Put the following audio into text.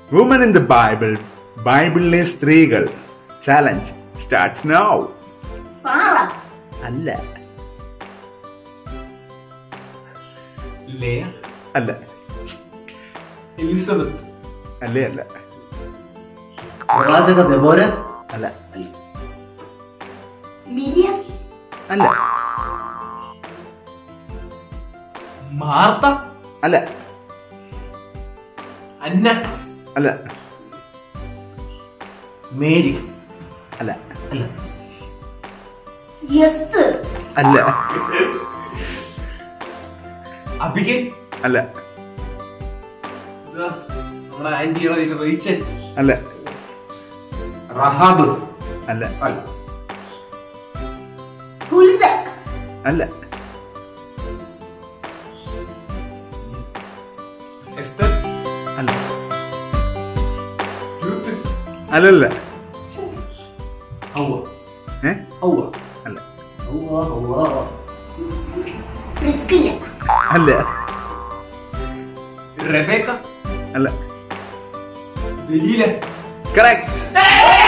woman in the Bible ബൈബിളിലെ സ്ത്രീകൾ challenge starts now Sarah അല്ല ലേയ അല്ല എലിസബത്ത് അല്ലേ അല്ല പ്രവാചക ദബോര അല്ല മിരിയം അല്ല മാർത്ത അല്ല അന്ന അല്ല മേരി അല്ല അല്ല എസ്തർ അല്ല അബികെ അല്ല ഇതാ, നമ്മുടെ ആന്റിയുടെ റീച്ചൻ അല്ല റഹാബ് അല്ല അല്ല ഹുൽദ അല്ല എസ്തർ അല്ല യൂത്ത് അല്ലല്ല ഹൗവ ഏ ഹൗവ അല്ല ഹൗവ ഹൗവ പ്രിസ്കില്ല അല്ല റെബേക്ക അല്ല ദലീല കറക്റ്റ്